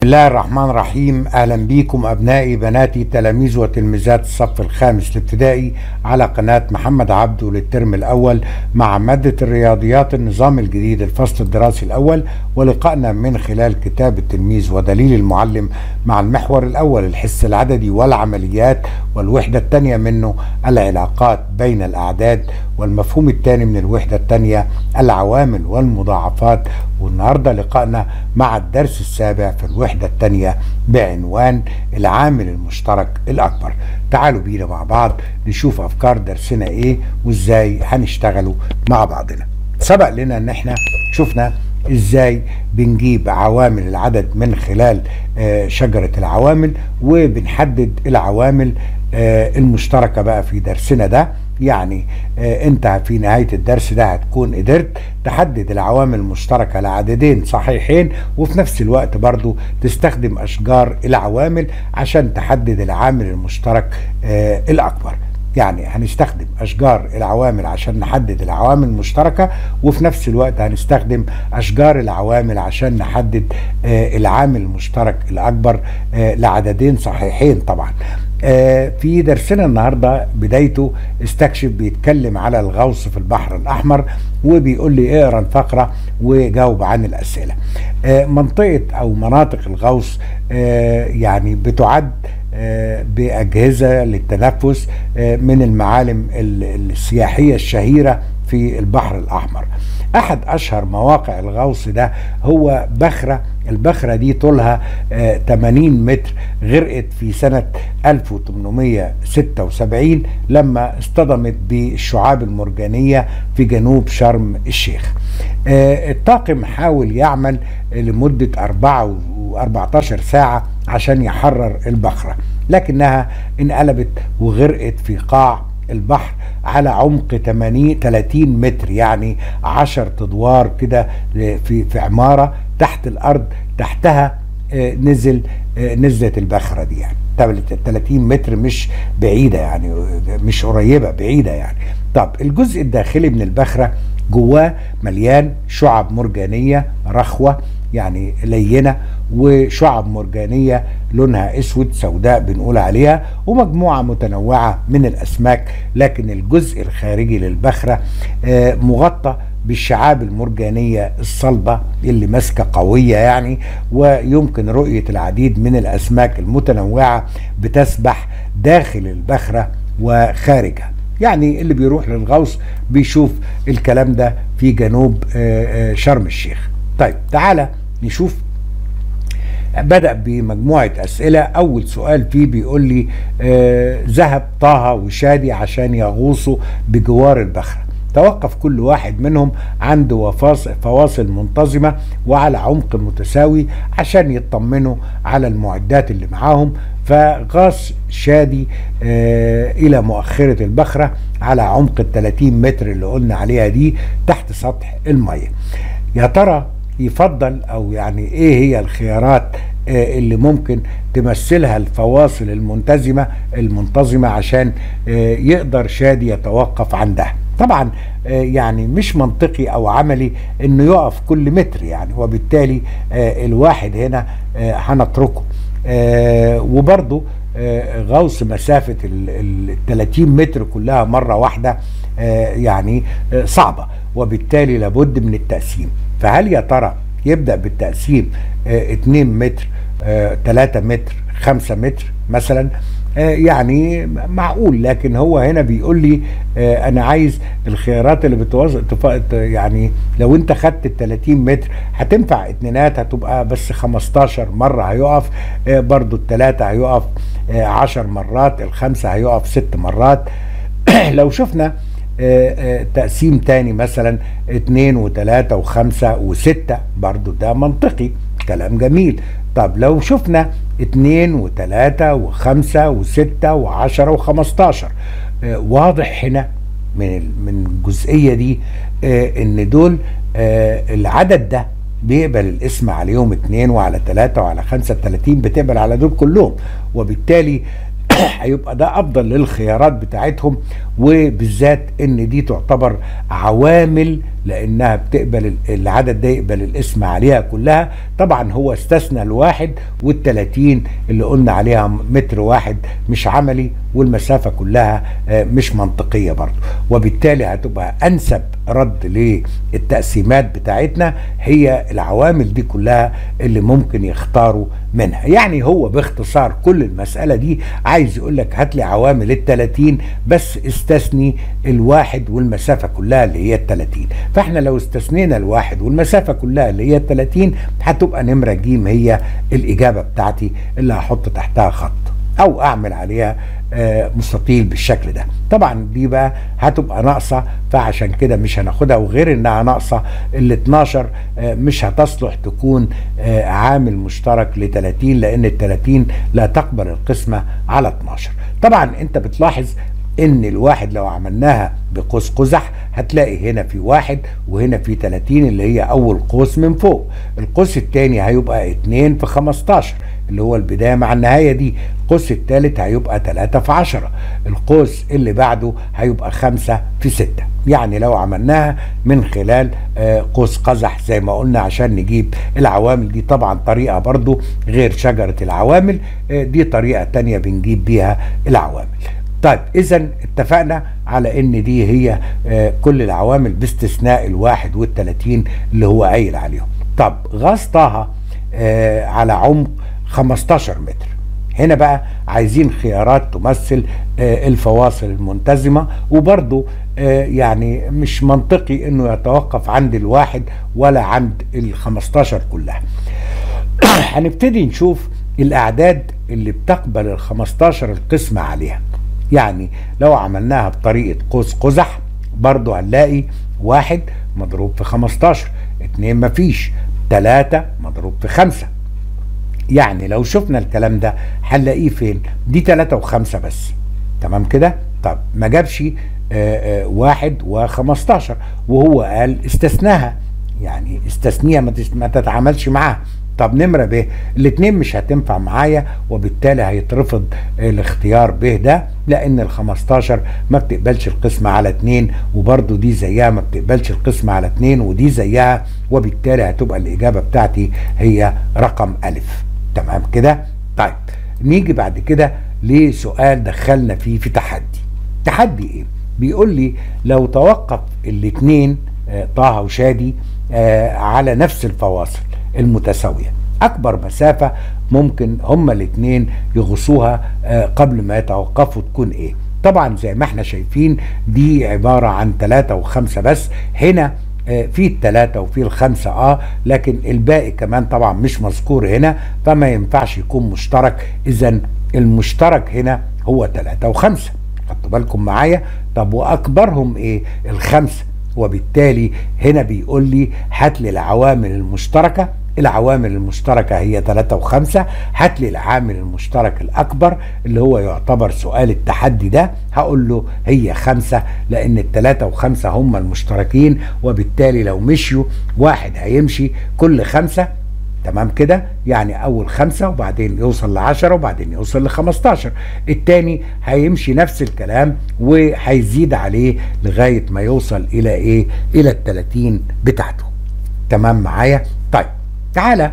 الله الرحمن الرحيم اهلا بيكم ابنائي بناتي تلاميذ وتلميذات الصف الخامس الابتدائي على قناه محمد عبده للترم الاول مع ماده الرياضيات النظام الجديد الفصل الدراسي الاول ولقائنا من خلال كتاب التلميذ ودليل المعلم مع المحور الاول الحس العددي والعمليات والوحده الثانيه منه العلاقات بين الاعداد والمفهوم الثاني من الوحده الثانيه العوامل والمضاعفات والنهارده لقائنا مع الدرس السابع في الوحده الثانيه بعنوان العامل المشترك الاكبر تعالوا بينا مع بعض نشوف افكار درسنا ايه وازاي هنشتغلوا مع بعضنا سبق لنا ان احنا شفنا ازاي بنجيب عوامل العدد من خلال آه، شجرة العوامل وبنحدد العوامل آه، المشتركة بقى في درسنا ده يعني آه، انت في نهاية الدرس ده هتكون قدرت تحدد العوامل المشتركة لعددين صحيحين وفي نفس الوقت برضو تستخدم اشجار العوامل عشان تحدد العامل المشترك آه، الاكبر يعني هنستخدم اشجار العوامل عشان نحدد العوامل المشتركه وفي نفس الوقت هنستخدم اشجار العوامل عشان نحدد آه، العامل المشترك الاكبر آه، لعددين صحيحين طبعا آه، في درسنا النهارده بدايته استكشف بيتكلم على الغوص في البحر الاحمر وبيقول لي اقرا الفقره وجاوب عن الاسئله آه، منطقه او مناطق الغوص آه، يعني بتعد آه، بأجهزة للتنفس آه، من المعالم ال- السياحية الشهيرة في البحر الأحمر أحد أشهر مواقع الغوص ده هو بخرة البخرة دي طولها آه، 80 متر غرقت في سنة 1876 لما اصطدمت بالشعاب المرجانية في جنوب شرم الشيخ آه، الطاقم حاول يعمل لمدة 4 و14 ساعة عشان يحرر البخرة لكنها انقلبت وغرقت في قاع البحر على عمق 80 30 متر يعني 10 ادوار كده في في عماره تحت الارض تحتها آه، نزل آه، نزلت البخره دي يعني طب 30 متر مش بعيده يعني آه، مش قريبه بعيده يعني طب الجزء الداخلي من البخره جواه مليان شعب مرجانيه رخوه يعني لينه وشعب مرجانيه لونها اسود سوداء بنقول عليها ومجموعه متنوعه من الاسماك لكن الجزء الخارجي للبخره آه، مغطى بالشعاب المرجانيه الصلبه اللي ماسكه قويه يعني ويمكن رؤيه العديد من الاسماك المتنوعه بتسبح داخل البخره وخارجها يعني اللي بيروح للغوص بيشوف الكلام ده في جنوب آه، آه، شرم الشيخ طيب تعالى نشوف بدأ بمجموعة أسئلة أول سؤال فيه بيقول لي آه ذهب طه وشادي عشان يغوصوا بجوار البخرة توقف كل واحد منهم عند وفاصل فواصل منتظمة وعلى عمق متساوي عشان يطمنوا على المعدات اللي معاهم فغاص شادي آه إلى مؤخرة البخرة على عمق ال 30 متر اللي قلنا عليها دي تحت سطح المية يا ترى يفضل او يعني ايه هي الخيارات آه، اللي ممكن تمثلها الفواصل المنتظمه المنتظمه عشان آه، يقدر شادي يتوقف عندها طبعا آه، يعني مش منطقي او عملي انه يقف كل متر يعني وبالتالي آه، الواحد هنا آه، هنتركه آه، وبرضه آه، غوص مسافة ال ال 30 متر كلها مرة واحدة آه، يعني آه، صعبة وبالتالي لابد من التقسيم فهل يا ترى يبدأ بالتقسيم آه، 2 متر آه، 3 متر 5 متر مثلا آه، يعني معقول لكن هو هنا بيقول لي آه، انا عايز الخيارات اللي بتوصل تف- يعني لو انت خدت ال 30 متر هتنفع اتنينات هتبقى بس 15 مره هيقف آه، برضو التلاته هيقف 10 مرات الخمسه هيقف ست مرات لو شفنا آه، آه، تقسيم تاني مثلا اتنين وتلاتة وخمسة وستة برضو ده منطقي كلام جميل طب لو شفنا اتنين وتلاتة وخمسة وستة وعشرة وخمستاشر آه، واضح هنا من ال- من الجزئية دي آه، ان دول آه، العدد ده بيقبل الاسم عليهم اتنين وعلى تلاتة وعلى خمسة تلاتين بتقبل على دول كلهم وبالتالي هيبقى ده افضل للخيارات بتاعتهم وبالذات ان دي تعتبر عوامل لانها بتقبل العدد ده يقبل الاسم عليها كلها طبعا هو استثنى الواحد والتلاتين اللي قلنا عليها متر واحد مش عملي والمسافة كلها مش منطقية برضو وبالتالي هتبقى انسب رد للتقسيمات بتاعتنا هي العوامل دي كلها اللي ممكن يختاروا منها يعني هو باختصار كل المسألة دي عايز يقول لك هات لي عوامل التلاتين بس استثني الواحد والمسافة كلها اللي هي التلاتين فاحنا لو استثنينا الواحد والمسافة كلها اللي هي التلاتين هتبقى نمرة جيم هي الإجابة بتاعتي اللي هحط تحتها خط او اعمل عليها مستطيل بالشكل ده طبعا دي بقى هتبقى ناقصة فعشان كده مش هناخدها وغير انها ناقصة ال 12 مش هتصلح تكون عامل مشترك ل 30 لان ال 30 لا تقبل القسمة على 12 طبعا انت بتلاحظ ان الواحد لو عملناها بقوس قزح هتلاقي هنا في واحد وهنا في 30 اللي هي اول قوس من فوق القوس الثاني هيبقى 2 في 15 اللي هو البداية مع النهاية دي القوس الثالث هيبقى 3 في 10 القوس اللي بعده هيبقى 5 في 6 يعني لو عملناها من خلال قوس قزح زي ما قلنا عشان نجيب العوامل دي طبعا طريقة برضو غير شجرة العوامل دي طريقة تانية بنجيب بيها العوامل طيب اذا اتفقنا على ان دي هي كل العوامل باستثناء الواحد والتلاتين اللي هو قايل عليهم طب غاز طه على عمق 15 متر هنا بقى عايزين خيارات تمثل الفواصل المنتظمة وبرضو يعني مش منطقي انه يتوقف عند الواحد ولا عند ال 15 كلها هنبتدي نشوف الاعداد اللي بتقبل ال 15 القسمة عليها يعني لو عملناها بطريقة قوس قزح برضو هنلاقي واحد مضروب في 15 اتنين مفيش تلاتة مضروب في خمسة يعني لو شفنا الكلام ده هنلاقيه فين دي تلاتة وخمسة بس تمام كده طب ما جابش آآ آآ واحد وخمستاشر وهو قال استثناها يعني استثنيها ما تتعاملش معاها طب نمرة ب الاتنين مش هتنفع معايا وبالتالي هيترفض الاختيار ب ده لان ال 15 ما بتقبلش القسمة على اتنين وبرضو دي زيها ما بتقبلش القسمة على اتنين ودي زيها وبالتالي هتبقى الاجابة بتاعتي هي رقم الف تمام كده طيب نيجي بعد كده لسؤال دخلنا فيه في تحدي تحدي ايه بيقول لي لو توقف الاتنين آه طه وشادي آه على نفس الفواصل المتساوية أكبر مسافة ممكن هما الاتنين يغصوها قبل ما يتوقفوا تكون إيه طبعا زي ما احنا شايفين دي عبارة عن ثلاثة وخمسة بس هنا في الثلاثة وفي الخمسة اه لكن الباقي كمان طبعا مش مذكور هنا فما ينفعش يكون مشترك اذا المشترك هنا هو ثلاثة وخمسة خدتوا بالكم معايا طب واكبرهم ايه الخمسة وبالتالي هنا بيقول لي هات لي العوامل المشتركة العوامل المشتركة هي 3 و5 هات لي العامل المشترك الأكبر اللي هو يعتبر سؤال التحدي ده هقول له هي خمسة لأن التلاتة وخمسة هم المشتركين وبالتالي لو مشيوا واحد هيمشي كل خمسة تمام كده يعني اول خمسة وبعدين يوصل لعشرة وبعدين يوصل لخمستاشر التاني هيمشي نفس الكلام وهيزيد عليه لغاية ما يوصل الى ايه الى التلاتين بتاعته تمام معايا طيب تعالى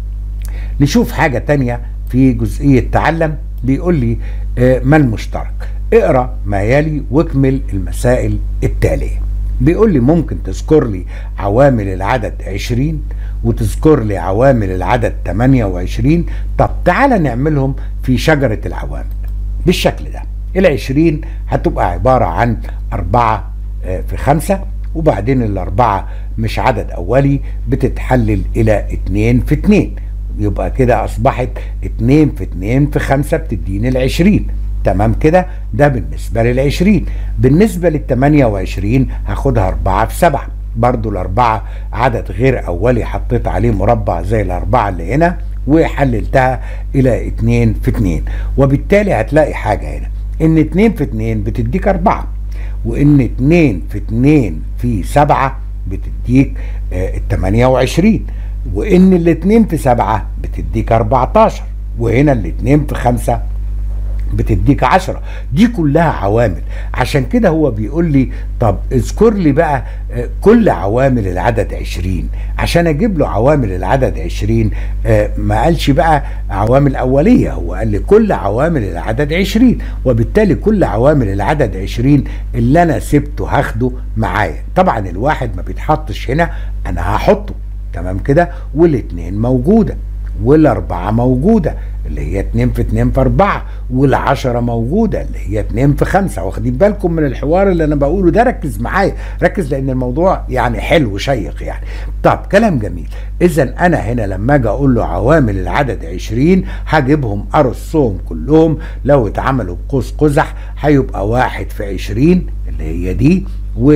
نشوف حاجة تانية في جزئية تعلم بيقول لي آه ما المشترك اقرأ ما يلي واكمل المسائل التالية بيقول لي ممكن تذكر لي عوامل العدد 20 وتذكر لي عوامل العدد 28 طب تعالى نعملهم في شجرة العوامل بالشكل ده العشرين هتبقى عبارة عن أربعة في خمسة وبعدين الأربعة مش عدد أولي بتتحلل إلى اتنين في اتنين يبقى كده أصبحت اتنين في اتنين في خمسة بتديني العشرين تمام كده ده بالنسبة للعشرين بالنسبة للتمانية وعشرين هاخدها أربعة في سبعة برضو الأربعة عدد غير أولي حطيت عليه مربع زي الأربعة اللي هنا وحللتها إلى اتنين في اتنين وبالتالي هتلاقي حاجة هنا إن اتنين في اتنين بتديك أربعة وإن اتنين في اتنين في سبعة بتديك اه التمانية وعشرين وإن الاتنين في سبعة بتديك أربعتاشر وهنا الاتنين في خمسة بتديك عشرة دي كلها عوامل عشان كده هو بيقول لي طب اذكر لي بقى آه، كل عوامل العدد عشرين عشان اجيب له عوامل العدد عشرين آه، ما قالش بقى عوامل اولية هو قال لي كل عوامل العدد عشرين وبالتالي كل عوامل العدد عشرين اللي انا سبته هاخده معايا طبعا الواحد ما بيتحطش هنا انا هحطه تمام كده والاتنين موجوده والأربعة موجودة اللي هي اتنين في اتنين في أربعة والعشرة موجودة اللي هي اتنين في خمسة واخدين بالكم من الحوار اللي أنا بقوله ده ركز معايا ركز لأن الموضوع يعني حلو شيق يعني طب كلام جميل إذا أنا هنا لما أجي أقول له عوامل العدد عشرين هجيبهم أرصهم كلهم لو اتعملوا بقوس قزح هيبقى واحد في عشرين اللي هي دي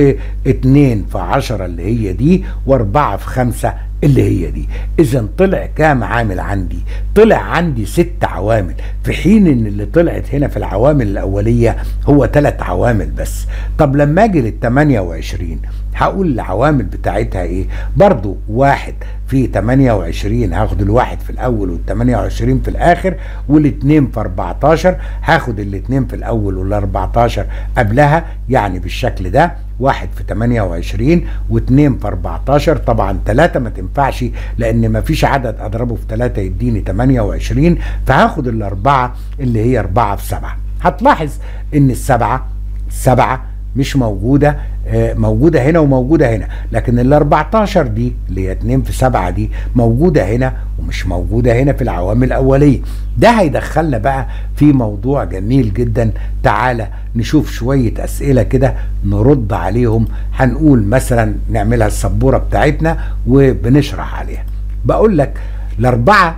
واتنين في عشرة اللي هي دي واربعة في خمسة اللي هي دي اذا طلع كام عامل عندي طلع عندي ست عوامل في حين ان اللي طلعت هنا في العوامل الاولية هو ثلاث عوامل بس طب لما اجي لل 28 هقول العوامل بتاعتها ايه برضو واحد في 28 هاخد الواحد في الاول وال 28 في الاخر والاتنين في 14 هاخد الاتنين في الاول وال 14 قبلها يعني بالشكل ده واحد في 28 واثنين في 14 طبعا ثلاثة ما تنفعش لان ما فيش عدد اضربه في ثلاثة يديني 28 فهاخد الاربعة اللي هي اربعة في سبعة هتلاحظ ان السبعة سبعة مش موجودة آه، موجودة هنا وموجودة هنا لكن ال 14 دي اللي هي 2 في 7 دي موجودة هنا ومش موجودة هنا في العوامل الأولية ده هيدخلنا بقى في موضوع جميل جدا تعالى نشوف شوية أسئلة كده نرد عليهم هنقول مثلا نعملها السبورة بتاعتنا وبنشرح عليها بقول لك الأربعة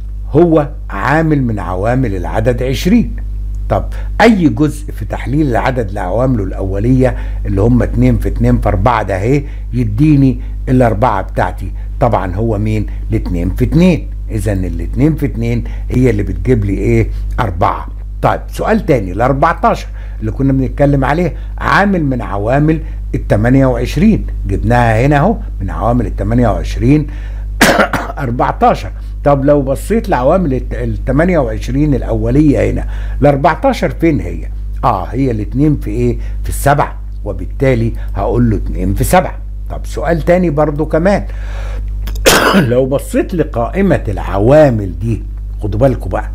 هو عامل من عوامل العدد 20 طب اي جزء في تحليل العدد لعوامله الاوليه اللي هم 2 في 2 في 4 ده اهي يديني الاربعه بتاعتي طبعا هو مين الاتنين في 2 اذا الاتنين في 2 هي اللي بتجيب لي ايه أربعة طيب سؤال تاني ال 14 اللي كنا بنتكلم عليه عامل من عوامل ال 28 جبناها هنا اهو من عوامل ال 28 14 طب لو بصيت لعوامل ال 28 الاوليه هنا ال 14 فين هي؟ اه هي الاثنين في ايه؟ في السبعه وبالتالي هقول له 2 في 7 طب سؤال تاني برضو كمان لو بصيت لقائمه العوامل دي خدوا بالكم بقى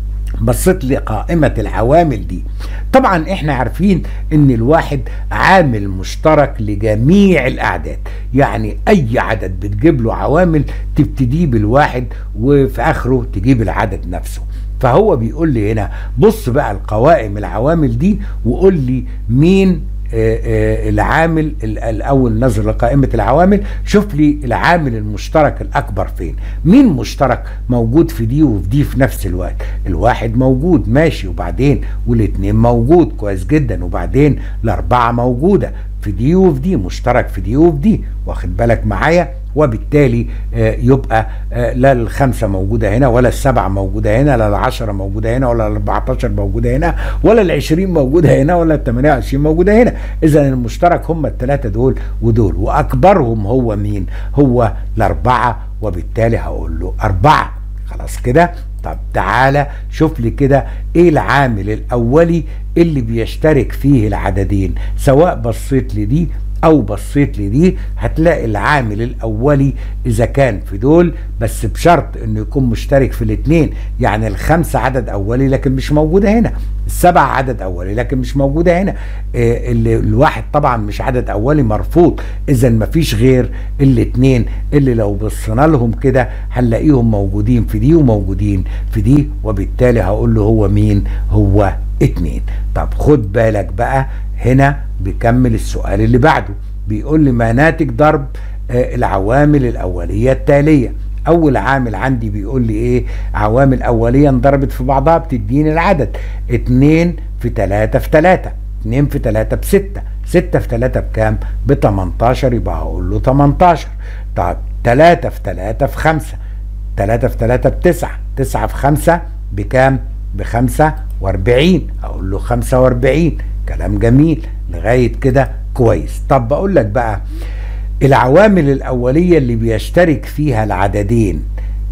بصيت لقائمة العوامل دي طبعا احنا عارفين ان الواحد عامل مشترك لجميع الاعداد يعني اي عدد بتجيب له عوامل تبتديه بالواحد وفي اخره تجيب العدد نفسه فهو بيقول لي هنا بص بقى القوائم العوامل دي وقول لي مين آه، آه، العامل الاول نظر لقائمه العوامل شوف لي العامل المشترك الاكبر فين مين مشترك موجود في دي وفي دي في نفس الوقت الواحد موجود ماشي وبعدين والاثنين موجود كويس جدا وبعدين الاربعه موجوده في دي وفي دي مشترك في دي وفي دي واخد بالك معايا وبالتالي آه، يبقى آه، لا الخمسة موجودة هنا ولا السبعة موجودة هنا لا العشرة موجودة هنا ولا الأربعتاشر موجودة هنا ولا العشرين موجودة هنا ولا التمانية وعشرين موجودة هنا إذا المشترك هم الثلاثة دول ودول وأكبرهم هو مين هو الأربعة وبالتالي هقول له أربعة خلاص كده طب تعالى شوف لي كده ايه العامل الاولي اللي بيشترك فيه العددين سواء بصيت لدي او بصيت لدي هتلاقي العامل الاولي اذا كان في دول بس بشرط انه يكون مشترك في الاثنين يعني الخمسة عدد اولي لكن مش موجودة هنا السبع عدد اولي لكن مش موجودة هنا إيه اللي الواحد طبعا مش عدد اولي مرفوض اذا مفيش غير الاثنين اللي لو بصينا لهم كده هنلاقيهم موجودين في دي وموجودين في دي وبالتالي هقول له هو مين هو اتنين طب خد بالك بقى هنا بيكمل السؤال اللي بعده بيقول لي ما ناتج ضرب آه العوامل الأولية التالية أول عامل عندي بيقول لي إيه عوامل أولية انضربت في بعضها بتديني العدد اتنين في تلاتة في تلاتة اتنين في تلاتة بستة ستة في تلاتة بكام ب 18 يبقى هقول له 18 طب تلاتة في تلاتة في خمسة تلاتة في تلاتة بتسعة تسعة في خمسة بكام بخمسة واربعين اقول له خمسة واربعين كلام جميل لغاية كده كويس طب بقول لك بقى العوامل الأولية اللي بيشترك فيها العددين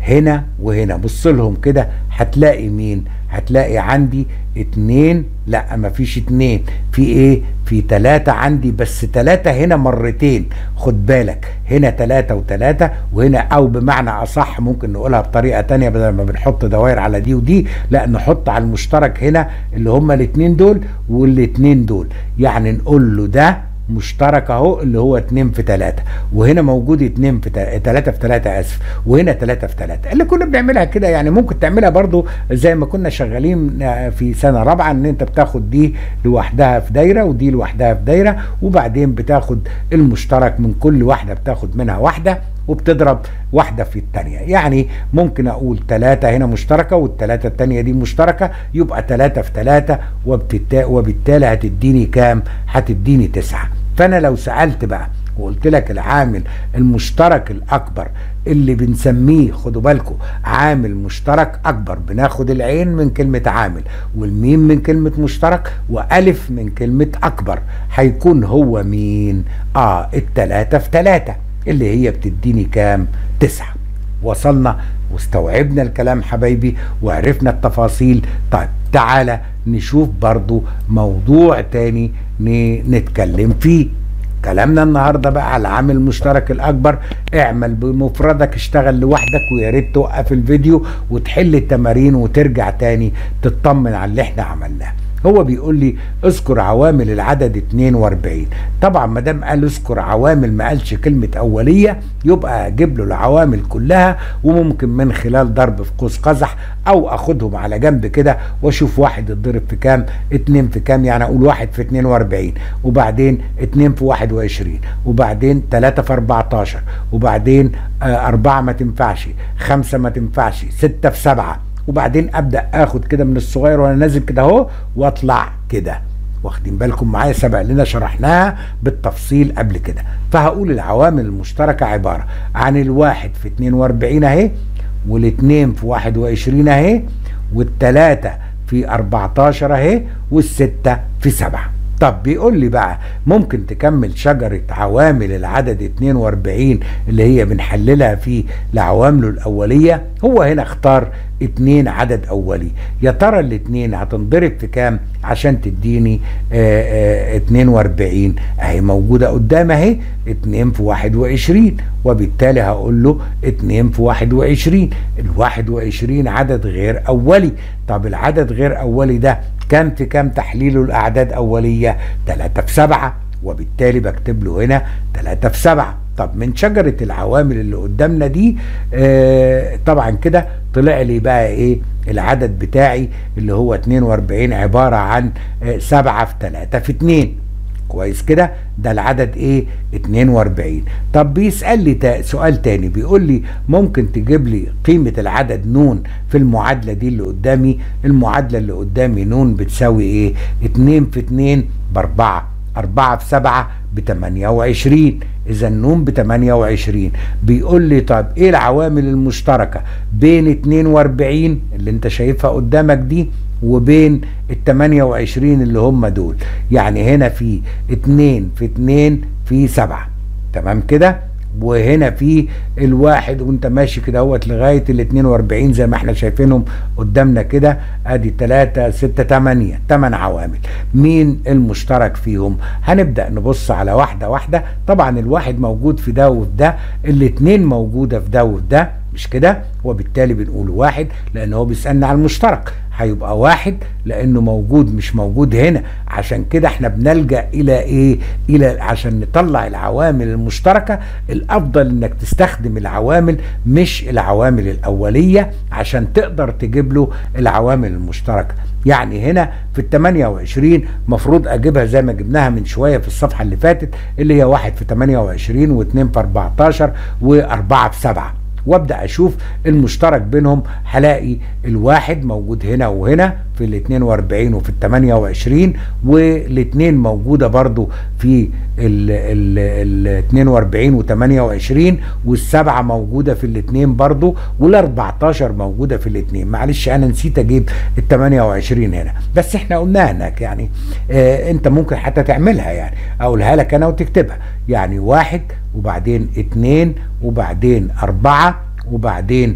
هنا وهنا بص لهم كده هتلاقي مين هتلاقي عندي اتنين لا مفيش اتنين في ايه في تلاتة عندي بس تلاتة هنا مرتين خد بالك هنا تلاتة وتلاتة وهنا او بمعنى اصح ممكن نقولها بطريقة تانية بدل ما بنحط دوائر على دي ودي لا نحط على المشترك هنا اللي هما الاتنين دول والاتنين دول يعني نقول له ده مشترك اهو اللي هو 2 في 3 وهنا موجود 2 في 3 في 3 اسف وهنا 3 في 3 اللي كنا بنعملها كده يعني ممكن تعملها برضو زي ما كنا شغالين في سنه رابعه ان انت بتاخد دي لوحدها في دايره ودي لوحدها في دايره وبعدين بتاخد المشترك من كل واحده بتاخد منها واحده وبتضرب واحدة في التانية يعني ممكن أقول تلاتة هنا مشتركة والتلاتة التانية دي مشتركة يبقى تلاتة في تلاتة وبالتالي هتديني كام هتديني تسعة فأنا لو سألت بقى وقلت لك العامل المشترك الأكبر اللي بنسميه خدوا بالكم عامل مشترك أكبر بناخد العين من كلمة عامل والميم من كلمة مشترك وألف من كلمة أكبر هيكون هو مين؟ آه التلاتة في تلاتة اللي هي بتديني كام تسعة وصلنا واستوعبنا الكلام حبايبي وعرفنا التفاصيل طيب تعالى نشوف برضو موضوع تاني نتكلم فيه كلامنا النهارده بقى على العامل المشترك الاكبر اعمل بمفردك اشتغل لوحدك ويا ريت توقف الفيديو وتحل التمارين وترجع تاني تطمن على اللي احنا عملناه هو بيقول لي اذكر عوامل العدد 42 طبعا ما دام قال اذكر عوامل ما قالش كلمه اوليه يبقى اجيب له العوامل كلها وممكن من خلال ضرب في قوس قزح او اخدهم على جنب كده واشوف واحد اتضرب في كام اتنين في كام يعني اقول واحد في 42 وبعدين اتنين في 21 وبعدين تلاتة في 14 وبعدين آه اربعة ما تنفعش خمسة ما تنفعش ستة في سبعة وبعدين ابدا اخد كده من الصغير وانا نازل كده اهو واطلع كده واخدين بالكم معايا سبق لنا شرحناها بالتفصيل قبل كده فهقول العوامل المشتركة عبارة عن الواحد في 42 اهي والاثنين في 21 اهي والتلاتة في 14 اهي والستة في 7 طب بيقول لي بقى ممكن تكمل شجرة عوامل العدد 42 اللي هي بنحللها في لعوامله الأولية هو هنا اختار اتنين عدد أولي يا ترى الاتنين هتنضرب في كام عشان تديني اه اه 42 اهي موجودة قدام اهي اتنين في 21 وبالتالي هقول له اتنين في 21 ال 21 عدد غير أولي طب العدد غير أولي ده كام في كام تحليله الأعداد أولية 3 في 7 وبالتالي بكتب له هنا 3 في 7 طب من شجرة العوامل اللي قدامنا دي آه طبعا كده طلع لي بقى ايه العدد بتاعي اللي هو 42 عبارة عن آه 7 في 3 في 2 كويس كده ده العدد ايه 42 طب بيسأل لي تا سؤال تاني بيقول لي ممكن تجيب لي قيمة العدد نون في المعادلة دي اللي قدامي المعادلة اللي قدامي نون بتساوي ايه 2 في 2 باربعة 4 في 7 ب 28 اذا نون ب 28 بيقول لي طب ايه العوامل المشتركة بين 42 اللي انت شايفها قدامك دي وبين ال 28 اللي هم دول يعني هنا في 2 في 2 في 7 تمام كده وهنا في الواحد وانت ماشي كده اهوت لغايه ال 42 زي ما احنا شايفينهم قدامنا كده ادي 3 6 8 8 عوامل مين المشترك فيهم هنبدا نبص على واحده واحده طبعا الواحد موجود في ده وفي ده الاثنين موجوده في ده وفي ده مش كده وبالتالي بنقول واحد لان هو بيسالنا على المشترك هيبقى واحد لانه موجود مش موجود هنا عشان كده احنا بنلجا الى ايه الى عشان نطلع العوامل المشتركه الافضل انك تستخدم العوامل مش العوامل الاوليه عشان تقدر تجيب له العوامل المشتركه يعني هنا في ال 28 مفروض اجيبها زي ما جبناها من شويه في الصفحه اللي فاتت اللي هي 1 في 28 و2 في 14 و4 في 7 وابدا اشوف المشترك بينهم هلاقي الواحد موجود هنا وهنا في ال 42 وفي ال 28 والاثنين موجوده برضو في ال 42 و 28 والسبعه موجوده في الاثنين برضو وال 14 موجوده في الاثنين معلش انا نسيت اجيب ال 28 هنا بس احنا قلناها هناك يعني آه انت ممكن حتى تعملها يعني اقولها لك انا وتكتبها يعني واحد وبعدين اتنين وبعدين اربعه وبعدين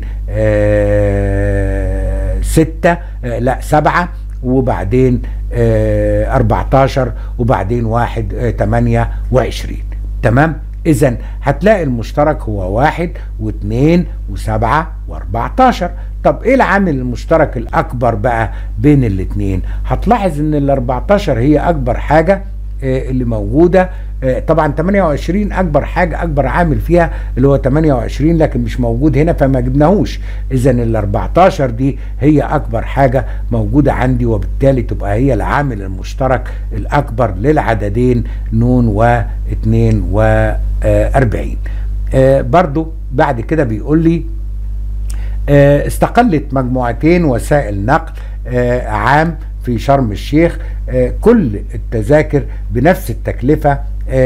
آه ستة آه لا سبعة وبعدين آه 14 وبعدين واحد آه 28 تمام اذا هتلاقي المشترك هو واحد واثنين وسبعة واربعتاشر طب ايه العامل المشترك الاكبر بقى بين الاثنين هتلاحظ ان ال 14 هي اكبر حاجة اللي موجودة طبعا 28 اكبر حاجة اكبر عامل فيها اللي هو 28 لكن مش موجود هنا فما جبناهوش اذا ال 14 دي هي اكبر حاجة موجودة عندي وبالتالي تبقى هي العامل المشترك الاكبر للعددين نون و 42 برضو بعد كده بيقول لي استقلت مجموعتين وسائل نقل عام في شرم الشيخ كل التذاكر بنفس التكلفة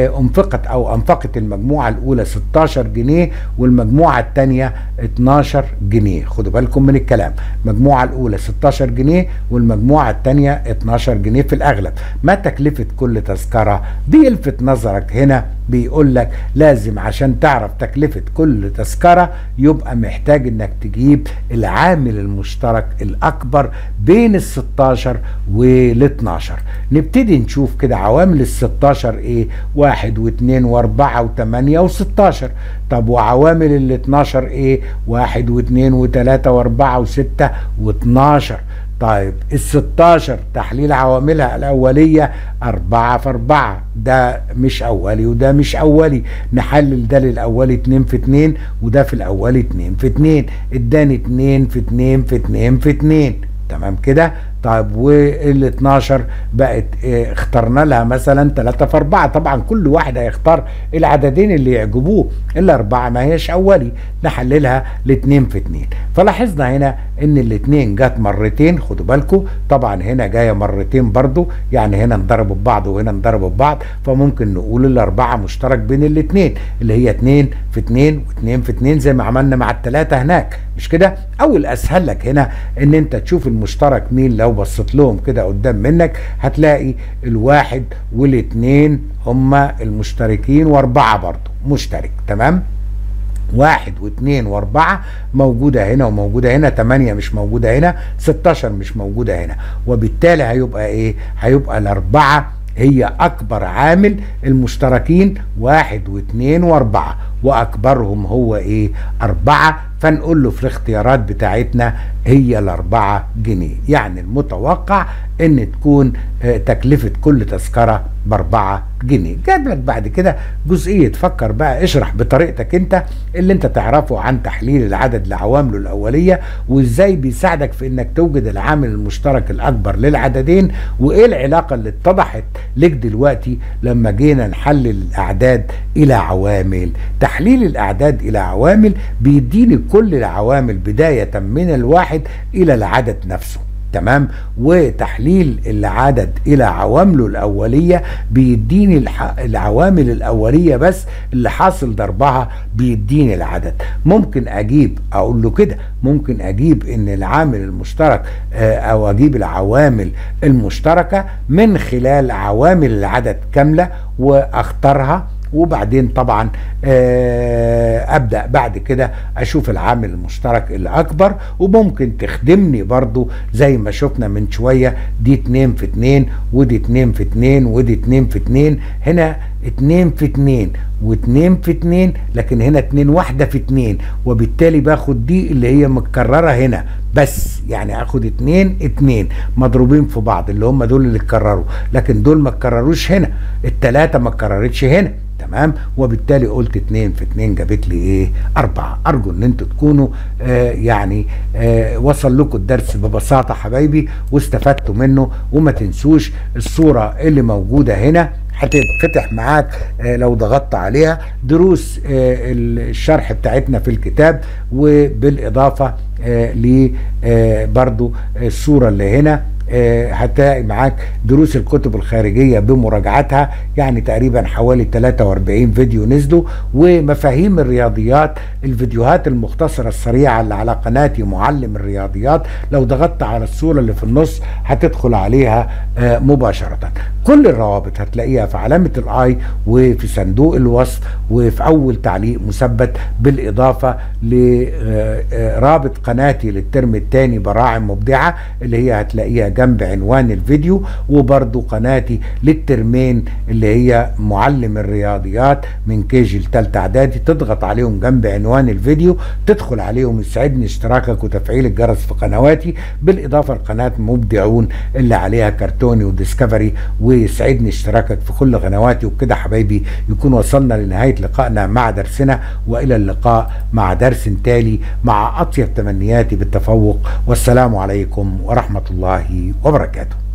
انفقت او انفقت المجموعة الاولى 16 جنيه والمجموعة الثانية 12 جنيه خدوا بالكم من الكلام المجموعة الاولى 16 جنيه والمجموعة الثانية 12 جنيه في الاغلب ما تكلفة كل تذكرة بيلفت نظرك هنا بيقول لك لازم عشان تعرف تكلفة كل تذكرة يبقى محتاج انك تجيب العامل المشترك الاكبر بين ال 16 وال 12 نبتدي نشوف كده عوامل ال 16 ايه واحد واثنين واربعة وثمانية وستاشر طب وعوامل ال 12 ايه واحد واثنين وثلاثة واربعة وستة واتناشر طيب ال 16 تحليل عواملها الأولية أربعة في أربعة ده مش أولي وده مش أولي نحلل ده للأولي اتنين في اتنين وده في الأولي اتنين في اتنين اداني اتنين في اتنين في اتنين في اتنين تمام كده طيب وال 12 بقت اه اخترنا لها مثلا 3 في 4 طبعا كل واحد هيختار العددين اللي يعجبوه الاربعه ما هيش اولي نحللها لاثنين في 2 فلاحظنا هنا ان الاثنين جت مرتين خدوا بالكم طبعا هنا جايه مرتين برضو يعني هنا انضربوا ببعض وهنا انضربوا ببعض فممكن نقول الاربعه مشترك بين الاثنين اللي هي 2 في 2 و2 في 2 زي ما عملنا مع الثلاثه هناك مش كده او الاسهل لك هنا ان انت تشوف المشترك مين لو بصيت لهم كده قدام منك هتلاقي الواحد والاثنين هما المشتركين واربعه برضو مشترك تمام واحد واثنين واربعة موجودة هنا وموجودة هنا تمانية مش موجودة هنا ستاشر مش موجودة هنا وبالتالي هيبقى ايه هيبقى الاربعة هي اكبر عامل المشتركين واحد واثنين واربعة واكبرهم هو ايه اربعة فنقول له في الاختيارات بتاعتنا هي الاربعة جنيه يعني المتوقع ان تكون اه تكلفة كل تذكرة باربعة جنيه جاب لك بعد كده جزئية فكر بقى اشرح بطريقتك انت اللي انت تعرفه عن تحليل العدد لعوامله الاولية وازاي بيساعدك في انك توجد العامل المشترك الاكبر للعددين وايه العلاقة اللي اتضحت لك دلوقتي لما جينا نحلل الاعداد الى عوامل تحليل الاعداد الى عوامل بيديني كل العوامل بداية من الواحد الى العدد نفسه تمام وتحليل العدد الى عوامله الاوليه بيديني العوامل الاوليه بس اللي حاصل ضربها بيديني العدد ممكن اجيب اقول له كده ممكن اجيب ان العامل المشترك او اجيب العوامل المشتركه من خلال عوامل العدد كامله واختارها وبعدين طبعا ابدا بعد كده اشوف العامل المشترك الاكبر وممكن تخدمني برضو زي ما شفنا من شويه دي 2 في 2 ودي 2 في 2 ودي 2 في 2 هنا 2 في 2 و2 في 2 لكن هنا 2 واحده في 2 وبالتالي باخد دي اللي هي متكرره هنا بس يعني اخد 2 2 مضروبين في بعض اللي هم دول اللي اتكرروا لكن دول ما اتكرروش هنا الثلاثه ما اتكررتش هنا تمام وبالتالي قلت 2 في 2 جابت لي ايه 4 ارجو ان انتوا تكونوا آه يعني آه وصل لكم الدرس ببساطه حبايبي واستفدتوا منه وما تنسوش الصوره اللي موجوده هنا هتتفتح معاك آه لو ضغطت عليها دروس الشرح بتاعتنا في الكتاب وبالاضافه ل برضو الصوره اللي هنا آه، هتلاقي معاك دروس الكتب الخارجية بمراجعتها يعني تقريبا حوالي 43 فيديو نزلوا ومفاهيم الرياضيات الفيديوهات المختصرة السريعة اللي على قناتي معلم الرياضيات لو ضغطت على الصورة اللي في النص هتدخل عليها آه، مباشرة كل الروابط هتلاقيها في علامة الاي وفي صندوق الوصف وفي اول تعليق مثبت بالاضافة لرابط قناتي للترم الثاني براعم مبدعة اللي هي هتلاقيها جنب عنوان الفيديو وبرضو قناتي للترمين اللي هي معلم الرياضيات من كيجي لتالتة اعدادي تضغط عليهم جنب عنوان الفيديو تدخل عليهم يسعدني اشتراكك وتفعيل الجرس في قنواتي بالاضافة لقناة مبدعون اللي عليها كرتوني وديسكفري ويسعدني اشتراكك في كل قنواتي وبكده حبايبي يكون وصلنا لنهاية لقائنا مع درسنا والى اللقاء مع درس تالي مع اطيب تمنياتي بالتفوق والسلام عليكم ورحمة الله وبركاته